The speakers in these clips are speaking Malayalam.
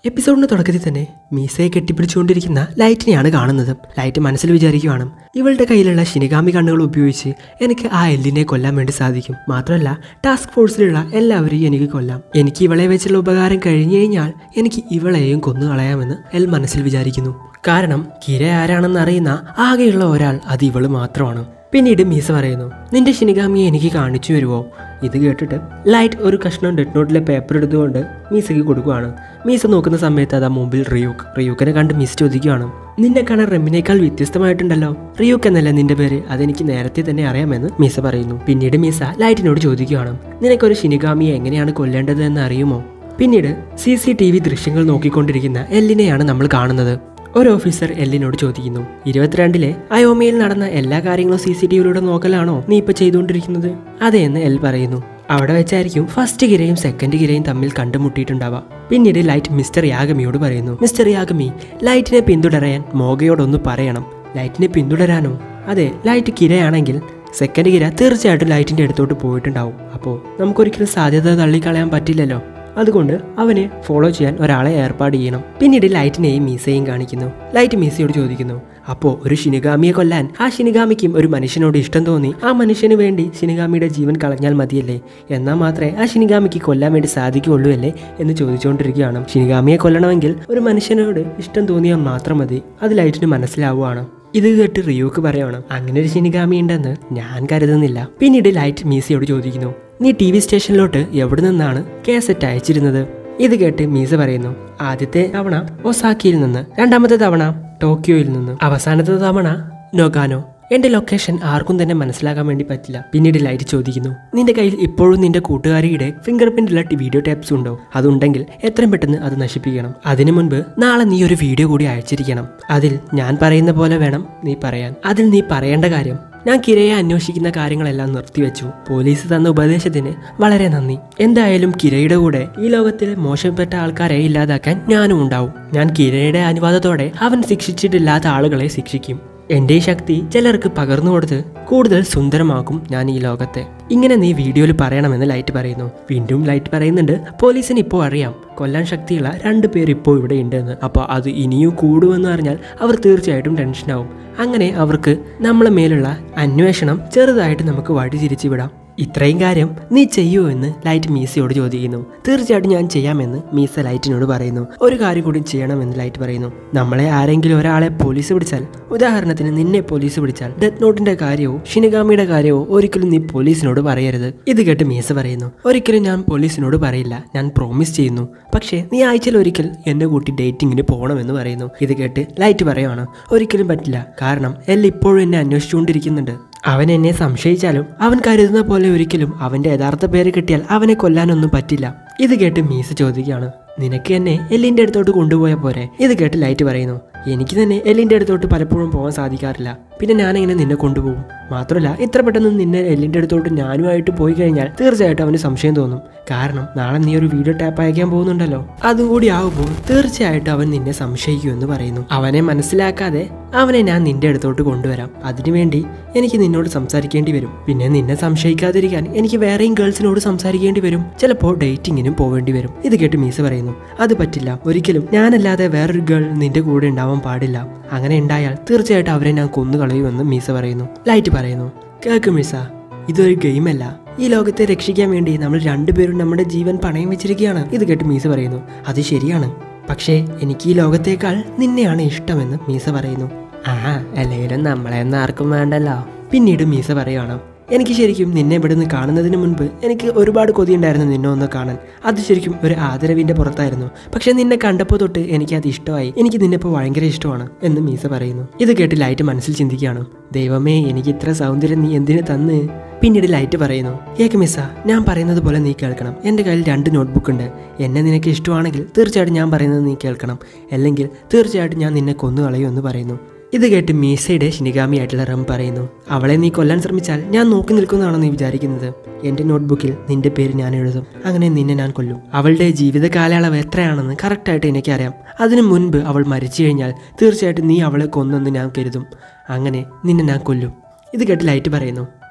എപ്പിസോഡിന്റെ തുടക്കത്തിൽ തന്നെ മീസയെ കെട്ടിപ്പിടിച്ചുകൊണ്ടിരിക്കുന്ന ലൈറ്റിനെയാണ് കാണുന്നത് ലൈറ്റ് മനസ്സിൽ വിചാരിക്കുവാണ് ഇവളുടെ കയ്യിലുള്ള ശിനിഗാമി കണ്ണുകൾ ഉപയോഗിച്ച് എനിക്ക് ആ എല്ലിനെ കൊല്ലാൻ വേണ്ടി സാധിക്കും മാത്രമല്ല ടാസ്ക് ഫോഴ്സിലുള്ള എല്ലാവരെയും എനിക്ക് കൊല്ലാം എനിക്ക് ഇവളെ വെച്ചുള്ള ഉപകാരം കഴിഞ്ഞു കഴിഞ്ഞാൽ എനിക്ക് ഇവളെയും കൊന്നു കളയാമെന്ന് എൽ മനസ്സിൽ വിചാരിക്കുന്നു കാരണം കിര ആരാണെന്ന് അറിയുന്ന ആകെയുള്ള ഒരാൾ അത് ഇവള് മാത്രമാണ് പിന്നീട് മീസ പറയുന്നു നിന്റെ ശിനിഗാമിയെ എനിക്ക് കാണിച്ചു തരുമോ ഇത് കേട്ടിട്ട് ലൈറ്റ് ഒരു കഷ്ണം ഡെഡ് നോട്ടിലെ പേപ്പർ എടുത്തുകൊണ്ട് മീസയ്ക്ക് കൊടുക്കുകയാണ് മീസ നോക്കുന്ന സമയത്ത് അതാ മുമ്പിൽ റിയൂക്ക് റിയൂക്കിനെ കണ്ട് മിസ് ചോദിക്കുകയാണ് നിന്നെ കാണാൻ റെമ്മിനേക്കാൾ വ്യത്യസ്തമായിട്ടുണ്ടല്ലോ റിയൂക്ക് എന്നല്ല നിന്റെ പേര് അതെനിക്ക് നേരത്തെ തന്നെ അറിയാമെന്ന് മീസ പറയുന്നു പിന്നീട് മീസ ലൈറ്റിനോട് ചോദിക്കുകയാണ് നിനക്കൊരു ശിനിഗാമിയെ എങ്ങനെയാണ് കൊല്ലേണ്ടത് എന്ന് അറിയുമോ പിന്നീട് സി സി ടി വി ദൃശ്യങ്ങൾ നോക്കിക്കൊണ്ടിരിക്കുന്ന എല്ലിനെയാണ് നമ്മൾ കാണുന്നത് ഒരു ഓഫീസർ എല്ലിനോട് ചോദിക്കുന്നു ഇരുപത്തിരണ്ടിലെ അയോമയിൽ നടന്ന എല്ലാ കാര്യങ്ങളും സി സി ടി വിയിലൂടെ നോക്കലാണോ നീ ഇപ്പൊ ചെയ്തുകൊണ്ടിരിക്കുന്നത് അതെ എന്ന് എൽ പറയുന്നു അവിടെ വെച്ചായിരിക്കും ഫസ്റ്റ് ഗിരയും സെക്കൻഡ് ഗിരയും തമ്മിൽ കണ്ടുമുട്ടിയിട്ടുണ്ടാവുക പിന്നീട് ലൈറ്റ് മിസ്റ്റർ യാഗമിയോട് പറയുന്നു മിസ്റ്റർ യാഗമി ലൈറ്റിനെ പിന്തുടരാൻ മോഗയോടൊന്ന് പറയണം ലൈറ്റിനെ പിന്തുടരാനോ അതെ ലൈറ്റ് കിരയാണെങ്കിൽ സെക്കൻഡ് ഗിര തീർച്ചയായിട്ടും ലൈറ്റിന്റെ അടുത്തോട്ട് പോയിട്ടുണ്ടാവും അപ്പോൾ നമുക്കൊരിക്കലും സാധ്യത തള്ളിക്കളയാൻ പറ്റില്ലല്ലോ അതുകൊണ്ട് അവനെ ഫോളോ ചെയ്യാൻ ഒരാളെ ഏർപ്പാട് ചെയ്യണം പിന്നീട് ലൈറ്റിനെയും മീസയും കാണിക്കുന്നു ലൈറ്റ് മീസയോട് ചോദിക്കുന്നു അപ്പോൾ ഒരു ശിനിഗാമിയെ കൊല്ലാൻ ആ ശിനിഗാമിക്കും ഒരു മനുഷ്യനോട് ഇഷ്ടം തോന്നി ആ മനുഷ്യന് വേണ്ടി ശിനിഗാമിയുടെ ജീവൻ കളഞ്ഞാൽ മതിയല്ലേ എന്നാൽ മാത്രമേ ആ ശിനിഗാമിക്ക് കൊല്ലാൻ വേണ്ടി സാധിക്കുകയുള്ളൂ അല്ലേ എന്ന് ചോദിച്ചുകൊണ്ടിരിക്കുകയാണ് ശിനിഗാമിയെ കൊല്ലണമെങ്കിൽ ഒരു മനുഷ്യനോട് ഇഷ്ടം തോന്നിയാൽ മാത്രം മതി അത് ലൈറ്റിന് മനസ്സിലാവുകയാണ് ഇത് കേട്ട് റിയോക്ക് പറയണം അങ്ങനെ ഒരു ശിനിഗാമി ഉണ്ടെന്ന് ഞാൻ കരുതുന്നില്ല പിന്നീട് ലൈറ്റ് മീസയോട് ചോദിക്കുന്നു നീ ടി വി സ്റ്റേഷനിലോട്ട് എവിടെ നിന്നാണ് കാസറ്റ് അയച്ചിരുന്നത് ഇത് കേട്ട് മീസ പറയുന്നു ആദ്യത്തെ തവണ ഒസാക്കിയിൽ നിന്ന് രണ്ടാമത്തെ തവണ ടോക്കിയോയിൽ നിന്ന് അവസാനത്തെ തവണ നൊഗാനോ എന്റെ ലൊക്കേഷൻ ആർക്കും തന്നെ മനസ്സിലാക്കാൻ വേണ്ടി പറ്റില്ല പിന്നീട് ലൈറ്റ് ചോദിക്കുന്നു നിന്റെ കയ്യിൽ ഇപ്പോഴും നിന്റെ കൂട്ടുകാരിയുടെ ഫിംഗർ പ്രിന്റുള്ള വീഡിയോ ടാപ്സ് ഉണ്ടോ അതുണ്ടെങ്കിൽ എത്രയും പെട്ടെന്ന് അത് നശിപ്പിക്കണം അതിനു മുൻപ് നാളെ നീ ഒരു വീഡിയോ കൂടി അയച്ചിരിക്കണം അതിൽ ഞാൻ പറയുന്ന പോലെ വേണം നീ പറയാൻ അതിൽ നീ പറയേണ്ട കാര്യം ഞാൻ കിരയെ അന്വേഷിക്കുന്ന കാര്യങ്ങളെല്ലാം നിർത്തിവെച്ചു പോലീസ് തന്ന ഉപദേശത്തിന് വളരെ നന്ദി എന്തായാലും കിരയുടെ കൂടെ ഈ ലോകത്തിലെ മോശപ്പെട്ട ആൾക്കാരെ ഇല്ലാതാക്കാൻ ഞാനും ഉണ്ടാവും ഞാൻ കിരയുടെ അനുവാദത്തോടെ അവൻ ശിക്ഷിച്ചിട്ടില്ലാത്ത ആളുകളെ ശിക്ഷിക്കും എന്റെ ഈ ശക്തി ചിലർക്ക് പകർന്നു കൊടുത്ത് കൂടുതൽ സുന്ദരമാക്കും ഞാൻ ഈ ലോകത്തെ ഇങ്ങനെ നീ വീഡിയോയിൽ പറയണമെന്ന് ലൈറ്റ് പറയുന്നു വീണ്ടും ലൈറ്റ് പറയുന്നുണ്ട് പോലീസിന് ഇപ്പോൾ അറിയാം കൊല്ലാൻ ശക്തിയുള്ള രണ്ട് പേർ ഇപ്പോൾ ഇവിടെ ഉണ്ടെന്ന് അപ്പോൾ അത് ഇനിയും കൂടുമെന്ന് അറിഞ്ഞാൽ അവർ തീർച്ചയായിട്ടും ടെൻഷനാവും അങ്ങനെ അവർക്ക് നമ്മളെ മേലുള്ള അന്വേഷണം ചെറുതായിട്ട് നമുക്ക് വഴി തിരിച്ചു വിടാം ഇത്രയും കാര്യം നീ ചെയ്യുമോ എന്ന് ലൈറ്റ് മീസയോട് ചോദിക്കുന്നു തീർച്ചയായിട്ടും ഞാൻ ചെയ്യാമെന്ന് മീസ ലൈറ്റിനോട് പറയുന്നു ഒരു കാര്യം കൂടി ചെയ്യണമെന്ന് ലൈറ്റ് പറയുന്നു നമ്മളെ ആരെങ്കിലും ഒരാളെ പോലീസ് പിടിച്ചാൽ ഉദാഹരണത്തിന് നിന്നെ പോലീസ് പിടിച്ചാൽ ഡെത്ത് നോട്ടിന്റെ കാര്യമോ ഷിനിഗാമിയുടെ കാര്യമോ ഒരിക്കലും നീ പോലീസിനോട് പറയരുത് ഇത് കേട്ട് മീസ പറയുന്നു ഒരിക്കലും ഞാൻ പോലീസിനോട് പറയില്ല ഞാൻ പ്രോമിസ് ചെയ്യുന്നു പക്ഷേ നീ ആഴ്ചയിൽ ഒരിക്കൽ എന്നെ കൂട്ടി ഡേറ്റിങ്ങിന് പോകണമെന്ന് പറയുന്നു ഇത് കേട്ട് ലൈറ്റ് പറയുവാണ് ഒരിക്കലും പറ്റില്ല കാരണം എല്ലാം ഇപ്പോഴും എന്നെ അന്വേഷിച്ചുകൊണ്ടിരിക്കുന്നുണ്ട് അവൻ എന്നെ സംശയിച്ചാലും അവൻ കരുതുന്ന പോലെ ഒരിക്കലും അവന്റെ യഥാർത്ഥ പേര് കിട്ടിയാൽ അവനെ കൊല്ലാനൊന്നും പറ്റില്ല ഇത് കേട്ട് മീസ ചോദിക്കുകയാണ് നിനക്ക് എന്നെ എല്ലിന്റെ അടുത്തോട്ട് കൊണ്ടുപോയാൽ പോരെ ഇത് കേട്ട് ലൈറ്റ് പറയുന്നു എനിക്ക് തന്നെ എല്ലിന്റെ അടുത്തോട്ട് പലപ്പോഴും പോകാൻ സാധിക്കാറില്ല പിന്നെ ഞാനെങ്ങനെ നിന്നെ കൊണ്ടുപോകും മാത്രമല്ല ഇത്ര പെട്ടെന്ന് നിന്നെ എല്ലിന്റെ അടുത്തോട്ട് ഞാനുമായിട്ട് പോയി കഴിഞ്ഞാൽ തീർച്ചയായിട്ടും അവന് സംശയം തോന്നും കാരണം നാളെ നീ ഒരു വീഡിയോ ടാപ്പ് അയക്കാൻ പോകുന്നുണ്ടല്ലോ അതും കൂടി ആകുമ്പോൾ തീർച്ചയായിട്ടും അവൻ നിന്നെ സംശയിക്കുമെന്ന് പറയുന്നു അവനെ മനസ്സിലാക്കാതെ അവനെ ഞാൻ നിന്റെ അടുത്തോട്ട് കൊണ്ടുവരാം അതിനുവേണ്ടി എനിക്ക് നിന്നോട് സംസാരിക്കേണ്ടി വരും പിന്നെ നിന്നെ സംശയിക്കാതിരിക്കാൻ എനിക്ക് വേറെയും ഗേൾസിനോട് സംസാരിക്കേണ്ടി വരും ചിലപ്പോൾ ഡേറ്റിങ്ങിനും പോവേണ്ടി വരും ഇത് കേട്ട് മീസ പറയുന്നു അത് പറ്റില്ല ഒരിക്കലും ഞാനല്ലാതെ വേറൊരു ഗേൾ നിന്റെ കൂടെ ഉണ്ടാവാൻ പാടില്ല അങ്ങനെ ഉണ്ടായാൽ തീർച്ചയായിട്ടും അവരെ ഞാൻ കൊന്നു കളയുമെന്ന് മീസ പറയുന്നു ലൈറ്റ് പറയുന്നു കേക്ക് മീസ ഇതൊരു ഗെയിമല്ല ഈ ലോകത്തെ രക്ഷിക്കാൻ വേണ്ടി നമ്മൾ രണ്ടുപേരും നമ്മുടെ ജീവൻ പണയം വെച്ചിരിക്കുകയാണ് ഇത് കേട്ട് മീസ പറയുന്നു അത് ശരിയാണ് പക്ഷേ എനിക്ക് ഈ ലോകത്തേക്കാൾ നിന്നെയാണ് ഇഷ്ടമെന്ന് മീസ പറയുന്നു ആ അല്ലെങ്കിലും നമ്മളെയൊന്നും ആർക്കും വേണ്ടല്ലോ പിന്നീട് മീസ പറയുകയാണ് എനിക്ക് ശരിക്കും നിന്നെ ഇവിടുന്ന് കാണുന്നതിന് മുൻപ് എനിക്ക് ഒരുപാട് കൊതിയുണ്ടായിരുന്നു നിന്നെ ഒന്ന് കാണാൻ അത് ശരിക്കും ഒരു ആദരവിന്റെ പുറത്തായിരുന്നു പക്ഷെ നിന്നെ കണ്ടപ്പോൾ തൊട്ട് എനിക്ക് അത് ഇഷ്ടമായി എനിക്ക് നിന്നെ ഇപ്പോൾ ഭയങ്കര ഇഷ്ടമാണ് എന്ന് മീസ പറയുന്നു ഇത് കേട്ട് ലൈറ്റ് മനസ്സിൽ ചിന്തിക്കുകയാണ് ദൈവമേ എനിക്ക് ഇത്ര സൗന്ദര്യം നീ എന്തിനു തന്ന് പിന്നീട് ലൈറ്റ് പറയുന്നു കേക്ക് മിസ്സ ഞാൻ പറയുന്നത് പോലെ നീ കേൾക്കണം എൻ്റെ കയ്യിൽ രണ്ട് നോട്ട്ബുക്ക് ഉണ്ട് എന്നെ നിനക്ക് ഇഷ്ടമാണെങ്കിൽ തീർച്ചയായിട്ടും ഞാൻ പറയുന്നത് നീ കേൾക്കണം അല്ലെങ്കിൽ തീർച്ചയായിട്ടും ഞാൻ നിന്നെ കൊന്നു കളയുമെന്ന് പറയുന്നു ഇത് കേട്ട് മീസയുടെ ശിനിഗാമി ആയിട്ടുള്ള റം പറയുന്നു അവളെ നീ കൊല്ലാൻ ശ്രമിച്ചാൽ ഞാൻ നോക്കി നിൽക്കുന്നതാണോ നീ വിചാരിക്കുന്നത് എൻ്റെ നോട്ട്ബുക്കിൽ നിന്റെ പേര് ഞാൻ എഴുതും അങ്ങനെ നിന്നെ ഞാൻ കൊല്ലും അവളുടെ ജീവിത കാലയളവ് എത്രയാണെന്ന് കറക്റ്റായിട്ട് എനിക്കറിയാം അതിനു മുൻപ് അവൾ മരിച്ചു കഴിഞ്ഞാൽ തീർച്ചയായിട്ടും നീ അവളെ കൊന്നെന്ന് ഞാൻ കരുതും അങ്ങനെ നിന്നെ ഞാൻ കൊല്ലും ഇത് കേട്ട് ലൈറ്റ് പറയുന്നു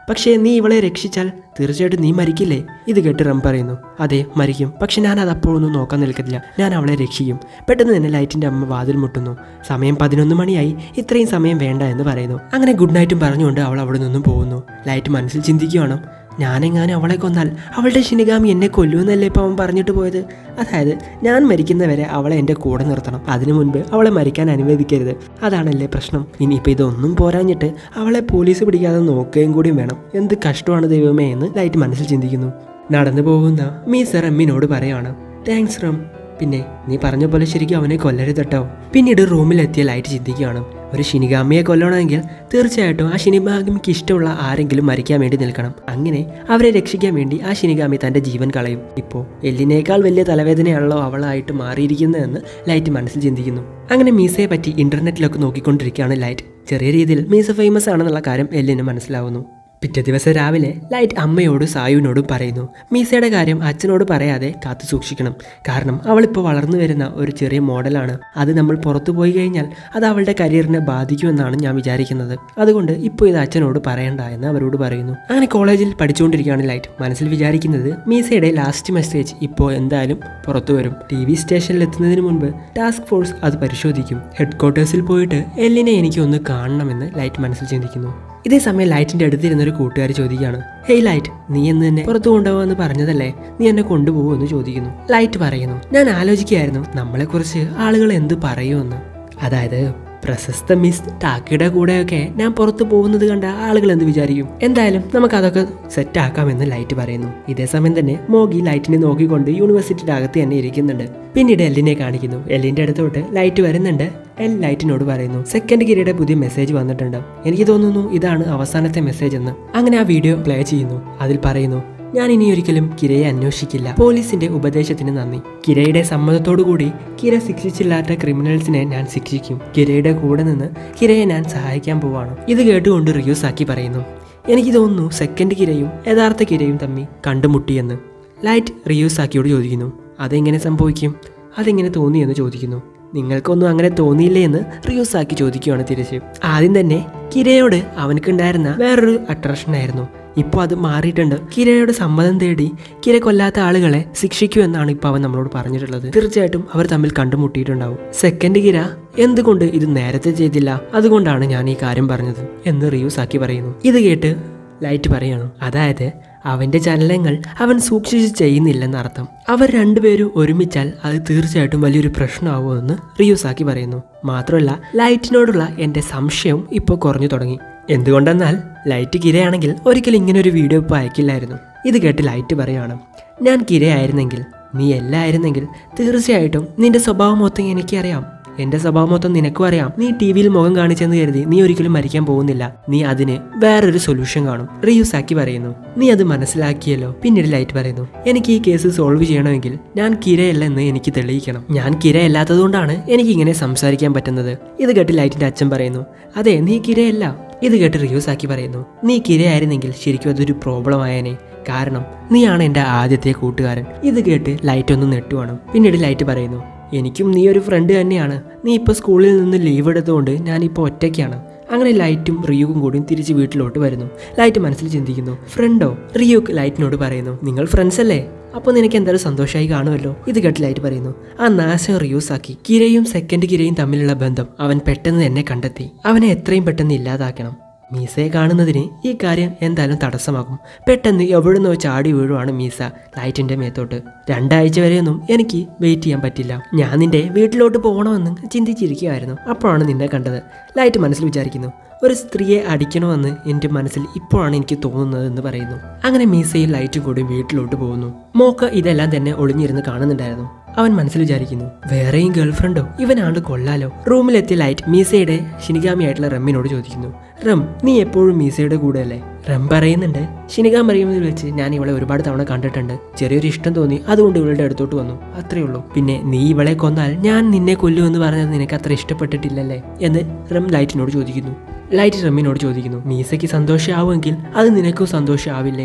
പക്ഷേ നീ ഇവളെ രക്ഷിച്ചാൽ തീർച്ചയായിട്ടും നീ മരിക്കില്ലേ ഇത് കേട്ട് റം പറയുന്നു അതെ മരിക്കും പക്ഷെ ഞാൻ അത് അപ്പോഴൊന്നും നോക്കാൻ നിൽക്കത്തില്ല ഞാൻ അവളെ രക്ഷിക്കും പെട്ടെന്ന് തന്നെ ലൈറ്റിന്റെ അമ്മ വാതിൽ മുട്ടുന്നു സമയം പതിനൊന്ന് മണിയായി ഇത്രയും സമയം വേണ്ട എന്ന് പറയുന്നു അങ്ങനെ ഗുഡ് നൈറ്റും പറഞ്ഞുകൊണ്ട് അവൾ അവിടെ നിന്നും പോകുന്നു ലൈറ്റ് മനസ്സിൽ ചിന്തിക്കുകയാണ് ഞാനെങ്ങാനും അവളെ കൊന്നാൽ അവളുടെ ശിനിഗാമി എന്നെ കൊല്ലുമെന്നല്ലേ ഇപ്പോൾ അവൻ പറഞ്ഞിട്ട് പോയത് അതായത് ഞാൻ മരിക്കുന്നവരെ അവളെ എൻ്റെ കൂടെ നിർത്തണം അതിനു മുൻപ് അവളെ മരിക്കാൻ അനുവദിക്കരുത് അതാണല്ലേ പ്രശ്നം ഇനിയിപ്പോൾ ഇതൊന്നും പോരാഞ്ഞിട്ട് അവളെ പോലീസ് പിടിക്കാതെ നോക്കുകയും കൂടിയും വേണം എന്ത് കഷ്ടമാണ് ദൈവമേ എന്ന് ലൈറ്റ് മനസ്സിൽ ചിന്തിക്കുന്നു നടന്നു പോകുന്ന മീസ് റമ്മിനോട് പറയാണ് താങ്ക്സ് റം പിന്നെ നീ പറഞ്ഞ പോലെ ശരിക്കും അവനെ കൊല്ലരുത് കേട്ടോ പിന്നീട് റൂമിലെത്തിയ ലൈറ്റ് ചിന്തിക്കുകയാണ് ഒരു ശിനിഗാമിയെ കൊല്ലണമെങ്കിൽ തീർച്ചയായിട്ടും ആ ശിനിഗാമിക്ക് ഇഷ്ടമുള്ള ആരെങ്കിലും മരിക്കാൻ വേണ്ടി നിൽക്കണം അങ്ങനെ അവരെ രക്ഷിക്കാൻ വേണ്ടി ആ ശിനിഗാമി തൻ്റെ ജീവൻ കളയും ഇപ്പോൾ എല്ലിനേക്കാൾ വലിയ തലവേദനയാണല്ലോ അവളായിട്ട് മാറിയിരിക്കുന്നതെന്ന് ലൈറ്റ് മനസ്സിൽ ചിന്തിക്കുന്നു അങ്ങനെ മീസയെ പറ്റി ഇന്റർനെറ്റിലൊക്കെ നോക്കിക്കൊണ്ടിരിക്കുകയാണ് ലൈറ്റ് ചെറിയ രീതിയിൽ മീസ ഫേമസ് ആണെന്നുള്ള കാര്യം എല്ലിന് മനസ്സിലാവുന്നു പിറ്റേ ദിവസം രാവിലെ ലൈറ്റ് അമ്മയോടും സായുവിനോടും പറയുന്നു മീസയുടെ കാര്യം അച്ഛനോട് പറയാതെ കാത്തു സൂക്ഷിക്കണം കാരണം അവളിപ്പോൾ വളർന്നു വരുന്ന ഒരു ചെറിയ മോഡലാണ് അത് നമ്മൾ പുറത്തു പോയി കഴിഞ്ഞാൽ അത് അവളുടെ കരിയറിനെ ബാധിക്കുമെന്നാണ് ഞാൻ വിചാരിക്കുന്നത് അതുകൊണ്ട് ഇപ്പോൾ ഇത് അച്ഛനോട് പറയണ്ട എന്ന് അവരോട് പറയുന്നു അങ്ങനെ കോളേജിൽ പഠിച്ചുകൊണ്ടിരിക്കുകയാണ് ലൈറ്റ് മനസ്സിൽ വിചാരിക്കുന്നത് മീസയുടെ ലാസ്റ്റ് മെസ്സേജ് ഇപ്പോൾ എന്തായാലും പുറത്തു വരും ടി വി സ്റ്റേഷനിൽ എത്തുന്നതിന് മുൻപ് ടാസ്ക് ഫോഴ്സ് അത് പരിശോധിക്കും ഹെഡ് ക്വാർട്ടേഴ്സിൽ പോയിട്ട് എല്ലിനെ എനിക്ക് ഒന്ന് കാണണമെന്ന് ലൈറ്റ് മനസ്സിൽ ചിന്തിക്കുന്നു ഇതേ സമയം ലൈറ്റിന്റെ അടുത്തിരുന്ന ഒരു കൂട്ടുകാർ ചോദിക്കുകയാണ് ഹേയ് ലൈറ്റ് നീ എന്ന് തന്നെ പുറത്തു കൊണ്ടുപോകാന്ന് പറഞ്ഞതല്ലേ നീ എന്നെ കൊണ്ടുപോകുമെന്ന് ചോദിക്കുന്നു ലൈറ്റ് പറയുന്നു ഞാൻ ആലോചിക്കുകയായിരുന്നു നമ്മളെക്കുറിച്ച് ആളുകൾ എന്ത് പറയുമെന്ന് അതായത് പ്രശസ്ത മിസ് ടാക്കിയുടെ കൂടെയൊക്കെ ഞാൻ പുറത്തു പോകുന്നത് കണ്ട ആളുകൾ എന്ത് വിചാരിക്കും എന്തായാലും നമുക്ക് അതൊക്കെ സെറ്റ് ആക്കാമെന്ന് ലൈറ്റ് പറയുന്നു ഇതേ സമയം തന്നെ മോഗി ലൈറ്റിനെ നോക്കിക്കൊണ്ട് യൂണിവേഴ്സിറ്റിയുടെ അകത്ത് തന്നെ ഇരിക്കുന്നുണ്ട് പിന്നീട് എല്ലിനെ കാണിക്കുന്നു എല്ലിന്റെ അടുത്തോട്ട് ലൈറ്റ് വരുന്നുണ്ട് എൽ ലൈറ്റിനോട് പറയുന്നു സെക്കൻഡ് ഗിരിയുടെ പുതിയ മെസ്സേജ് വന്നിട്ടുണ്ട് എനിക്ക് തോന്നുന്നു ഇതാണ് അവസാനത്തെ മെസ്സേജ് എന്ന് അങ്ങനെ ആ വീഡിയോ പ്ലേ ചെയ്യുന്നു അതിൽ പറയുന്നു ഞാൻ ഇനി ഒരിക്കലും കിരയെ അന്വേഷിക്കില്ല പോലീസിന്റെ ഉപദേശത്തിന് നന്ദി കിരയുടെ സമ്മതത്തോടു കൂടി കിര ശിക്ഷിച്ചില്ലാത്ത ക്രിമിനൽസിനെ ഞാൻ ശിക്ഷിക്കും കിരയുടെ കൂടെ നിന്ന് കിരയെ ഞാൻ സഹായിക്കാൻ പോവാണ് ഇത് കേട്ടുകൊണ്ട് റിയൂസ് ആക്കി പറയുന്നു എനിക്ക് തോന്നുന്നു സെക്കൻഡ് കിരയും യഥാർത്ഥ കിരയും തമ്മി കണ്ടുമുട്ടിയെന്ന് ലൈറ്റ് റിയൂസ് ആക്കിയോട് ചോദിക്കുന്നു അതെങ്ങനെ സംഭവിക്കും അതെങ്ങനെ തോന്നിയെന്ന് ചോദിക്കുന്നു നിങ്ങൾക്കൊന്നും അങ്ങനെ തോന്നിയില്ലേ എന്ന് റിയൂസ് ആക്കി ചോദിക്കുകയാണ് തിരിച്ച് ആദ്യം തന്നെ കിരയോട് അവനക്കുണ്ടായിരുന്ന വേറൊരു അട്രാക്ഷൻ ആയിരുന്നു ഇപ്പോൾ അത് മാറിയിട്ടുണ്ട് കിരയുടെ സമ്മതം തേടി കിര കൊല്ലാത്ത ആളുകളെ ശിക്ഷിക്കൂ എന്നാണ് ഇപ്പോൾ അവൻ നമ്മളോട് പറഞ്ഞിട്ടുള്ളത് തീർച്ചയായിട്ടും അവർ തമ്മിൽ കണ്ടുമുട്ടിയിട്ടുണ്ടാവും സെക്കൻഡ് കിര എന്തുകൊണ്ട് ഇത് നേരത്തെ ചെയ്തില്ല അതുകൊണ്ടാണ് ഞാൻ ഈ കാര്യം പറഞ്ഞത് എന്ന് റിയൂസ് ആക്കി പറയുന്നു ഇത് കേട്ട് ലൈറ്റ് പറയണം അതായത് അവന്റെ ചലനങ്ങൾ അവൻ സൂക്ഷിച്ച് ചെയ്യുന്നില്ലെന്ന് അർത്ഥം അവർ രണ്ടുപേരും ഒരുമിച്ചാൽ അത് തീർച്ചയായിട്ടും വലിയൊരു പ്രശ്നമാവുമെന്ന് റിയൂസാക്കി പറയുന്നു മാത്രമല്ല ലൈറ്റിനോടുള്ള എൻ്റെ സംശയം ഇപ്പോൾ കുറഞ്ഞു തുടങ്ങി എന്തുകൊണ്ടെന്നാൽ ലൈറ്റ് കിരയാണെങ്കിൽ ഒരിക്കലും ഇങ്ങനെ ഒരു വീഡിയോ ഇപ്പോൾ അയക്കില്ലായിരുന്നു ഇത് കേട്ട് ലൈറ്റ് പറയാണ് ഞാൻ കിരയായിരുന്നെങ്കിൽ നീ എല്ലായിരുന്നെങ്കിൽ തീർച്ചയായിട്ടും നിന്റെ സ്വഭാവം മൊത്തം എനിക്കറിയാം എന്റെ സ്വഭാവം മൊത്തം നിനക്കും അറിയാം നീ ടി വിയിൽ മുഖം കാണിച്ചെന്ന് കരുതി നീ ഒരിക്കലും മരിക്കാൻ പോകുന്നില്ല നീ അതിന് വേറൊരു സൊല്യൂഷൻ കാണും റിയൂസ് ആക്കി പറയുന്നു നീ അത് മനസ്സിലാക്കിയല്ലോ പിന്നീട് ലൈറ്റ് പറയുന്നു എനിക്ക് ഈ കേസ് സോൾവ് ചെയ്യണമെങ്കിൽ ഞാൻ കിരയല്ല എന്ന് എനിക്ക് തെളിയിക്കണം ഞാൻ കിരയല്ലാത്തതുകൊണ്ടാണ് എനിക്ക് ഇങ്ങനെ സംസാരിക്കാൻ പറ്റുന്നത് ഇത് കേട്ട് ലൈറ്റിന്റെ അച്ഛൻ പറയുന്നു അതെ നീ കിരയല്ല ഇത് കേട്ട് റിയൂസ് ആക്കി പറയുന്നു നീ കിരയായിരുന്നെങ്കിൽ ശരിക്കും അതൊരു പ്രോബ്ലം ആയേനെ കാരണം നീയാണ് എൻ്റെ ആദ്യത്തെ കൂട്ടുകാരൻ ഇത് കേട്ട് ലൈറ്റ് ഒന്ന് നെട്ടുവാണ് പിന്നീട് ലൈറ്റ് പറയുന്നു എനിക്കും നീ ഒരു ഫ്രണ്ട് തന്നെയാണ് നീ ഇപ്പോൾ സ്കൂളിൽ നിന്ന് ലീവ് എടുത്തുകൊണ്ട് ഞാനിപ്പോൾ ഒറ്റയ്ക്കാണ് അങ്ങനെ ലൈറ്റും റിയുവും കൂടിയും തിരിച്ച് വീട്ടിലോട്ട് വരുന്നു ലൈറ്റ് മനസ്സിൽ ചിന്തിക്കുന്നു ഫ്രണ്ടോ റിയുക്ക് ലൈറ്റിനോട് പറയുന്നു നിങ്ങൾ ഫ്രണ്ട്സ് അല്ലേ അപ്പോൾ നിനക്ക് എന്തായാലും സന്തോഷമായി കാണുമല്ലോ ഇത് കേട്ട് ലൈറ്റ് പറയുന്നു ആ നാശം റിയൂസ് ആക്കി കിരയും സെക്കൻഡ് കിരയും തമ്മിലുള്ള ബന്ധം അവൻ പെട്ടെന്ന് തന്നെ കണ്ടെത്തി അവനെ എത്രയും പെട്ടെന്ന് ഇല്ലാതാക്കണം മീസയെ കാണുന്നതിന് ഈ കാര്യം എന്തായാലും തടസ്സമാകും പെട്ടെന്ന് എവിടുന്നോ ചാടി വീഴുവാണ് മീസ ലൈറ്റിന്റെ മേത്തോട്ട് രണ്ടാഴ്ച വരെയൊന്നും എനിക്ക് വെയിറ്റ് ചെയ്യാൻ പറ്റില്ല ഞാൻ നിന്റെ വീട്ടിലോട്ട് പോകണമെന്ന് ചിന്തിച്ചിരിക്കുകയായിരുന്നു അപ്പോഴാണ് നിന്നെ കണ്ടത് ലൈറ്റ് മനസ്സിൽ വിചാരിക്കുന്നു ഒരു സ്ത്രീയെ അടിക്കണമെന്ന് എൻ്റെ മനസ്സിൽ ഇപ്പോഴാണ് എനിക്ക് തോന്നുന്നത് എന്ന് പറയുന്നു അങ്ങനെ മീസയും ലൈറ്റും കൂടി വീട്ടിലോട്ട് പോകുന്നു മോക്ക ഇതെല്ലാം തന്നെ ഒളിഞ്ഞിരുന്ന് കാണുന്നുണ്ടായിരുന്നു അവൻ മനസ്സിൽ വിചാരിക്കുന്നു വേറെയും ഗേൾഫ്രണ്ടോ ഇവനാണ്ട് കൊള്ളാലോ റൂമിലെത്തിയ ലൈറ്റ് മീസയുടെ ശിനിഗാമിയായിട്ടുള്ള റമ്മിനോട് ചോദിക്കുന്നു റം നീ എപ്പോഴും മീസയുടെ കൂടെയല്ലേ റം പറയുന്നുണ്ട് ഷിനിഗാം അറിയുന്നതിൽ വെച്ച് ഞാൻ ഇവളെ ഒരുപാട് തവണ കണ്ടിട്ടുണ്ട് ചെറിയൊരു ഇഷ്ടം തോന്നി അതുകൊണ്ട് ഇവളുടെ അടുത്തോട്ട് വന്നു അത്രേ ഉള്ളൂ പിന്നെ നീ ഇവളെ കൊന്നാൽ ഞാൻ നിന്നെ കൊല്ലുമെന്ന് പറഞ്ഞത് നിനക്ക് അത്ര ഇഷ്ടപ്പെട്ടിട്ടില്ലല്ലേ എന്ന് റം ലൈറ്റിനോട് ചോദിക്കുന്നു ലൈറ്റ് റമ്മിനോട് ചോദിക്കുന്നു മീസയ്ക്ക് സന്തോഷമാവുമെങ്കിൽ അത് നിനക്കും സന്തോഷമാവില്ലേ എന്ന്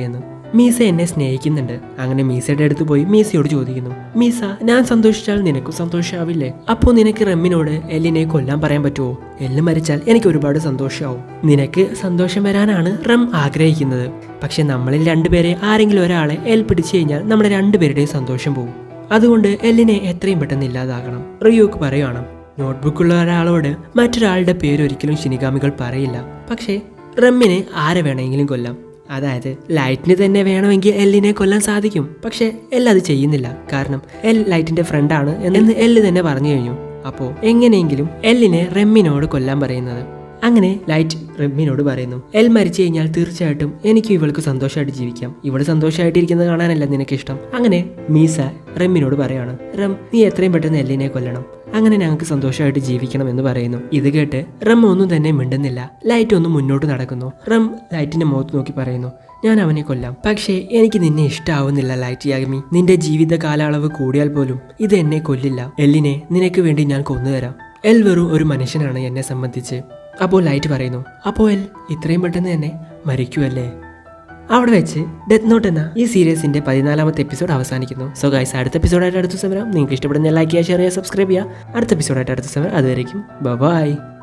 മീസ എന്നെ സ്നേഹിക്കുന്നുണ്ട് അങ്ങനെ മീസയുടെ അടുത്ത് പോയി മീസയോട് ചോദിക്കുന്നു മീസ ഞാൻ സന്തോഷിച്ചാൽ നിനക്കും സന്തോഷമാവില്ലേ അപ്പോൾ നിനക്ക് റമ്മിനോട് എല്ലിനെ കൊല്ലാൻ പറയാൻ പറ്റുമോ എല്ല് മരിച്ചാൽ എനിക്ക് ഒരുപാട് സന്തോഷമാവും നിനക്ക് സന്തോഷം വരാനാണ് റം ആഗ്രഹിക്കുന്നത് പക്ഷെ നമ്മളിൽ രണ്ടുപേരെ ആരെങ്കിലും ഒരാളെ എൽ പിടിച്ചു കഴിഞ്ഞാൽ നമ്മുടെ രണ്ടുപേരുടെയും സന്തോഷം പോകും അതുകൊണ്ട് എല്ലിനെ എത്രയും പെട്ടെന്ന് ഇല്ലാതാക്കണം റിയൂക്ക് പറയുവാണ് നോട്ട്ബുക്കുള്ള ഒരാളോട് മറ്റൊരാളുടെ പേര് ഒരിക്കലും ഷിനിഗാമികൾ പറയില്ല പക്ഷേ റമ്മിന് ആരെ വേണമെങ്കിലും കൊല്ലാം അതായത് ലൈറ്റിന് തന്നെ വേണമെങ്കിൽ എല്ലിനെ കൊല്ലാൻ സാധിക്കും പക്ഷേ എൽ അത് ചെയ്യുന്നില്ല കാരണം എൽ ലൈറ്റിന്റെ ഫ്രണ്ടാണ് എന്ന് എല്ല് തന്നെ പറഞ്ഞു കഴിഞ്ഞു അപ്പോൾ എങ്ങനെയെങ്കിലും എല്ലിനെ റെമ്മിനോട് കൊല്ലാൻ പറയുന്നത് അങ്ങനെ ലൈറ്റ് റെമ്മിനോട് പറയുന്നു എൽ മരിച്ചു കഴിഞ്ഞാൽ തീർച്ചയായിട്ടും എനിക്ക് ഇവൾക്ക് സന്തോഷമായിട്ട് ജീവിക്കാം ഇവള് സന്തോഷമായിട്ടിരിക്കുന്നത് കാണാനല്ല നിനക്ക് ഇഷ്ടം അങ്ങനെ മീസ റെമ്മിനോട് പറയാണ് റം നീ എത്രയും പെട്ടെന്ന് എല്ലിനെ കൊല്ലണം അങ്ങനെ ഞങ്ങൾക്ക് സന്തോഷമായിട്ട് ജീവിക്കണം എന്ന് പറയുന്നു ഇത് കേട്ട് റം ഒന്നും തന്നെ മിണ്ടുന്നില്ല ലൈറ്റ് ഒന്ന് മുന്നോട്ട് നടക്കുന്നു റം ലൈറ്റിന്റെ മുഖത്ത് നോക്കി പറയുന്നു ഞാൻ അവനെ കൊല്ലാം പക്ഷേ എനിക്ക് നിന്നെ ഇഷ്ടാവുന്നില്ല ലൈറ്റ് യാഗമി നിന്റെ ജീവിത കാലയളവ് കൂടിയാൽ പോലും ഇത് എന്നെ കൊല്ലില്ല എല്ലിനെ നിനക്ക് വേണ്ടി ഞാൻ കൊന്നുതരാം എൽ വെറും ഒരു മനുഷ്യനാണ് എന്നെ സംബന്ധിച്ച് അപ്പോൾ ലൈറ്റ് പറയുന്നു അപ്പോൾ എൽ ഇത്രയും പെട്ടെന്ന് തന്നെ മരിക്കുമല്ലേ അവിടെ വെച്ച് ഡെത്ത് നോട്ട് എന്ന ഈ സീരീസിന്റെ പതിനാലാമത്തെ എപ്പിസോഡ് അവസാനിക്കുന്നു സോ ഗൈസ് അടുത്ത എപ്പിസോഡായിട്ട് അടുത്ത സമയം നിങ്ങൾക്ക് ഇഷ്ടപ്പെടുന്ന ലൈക്ക് ചെയ്യുക ഷെയർ ചെയ്യുക സബ്സ്ക്രൈബ് ചെയ്യുക അടുത്ത എപ്പിസോഡായിട്ട് അടുത്ത സമയം അതുവരെയും ബൈ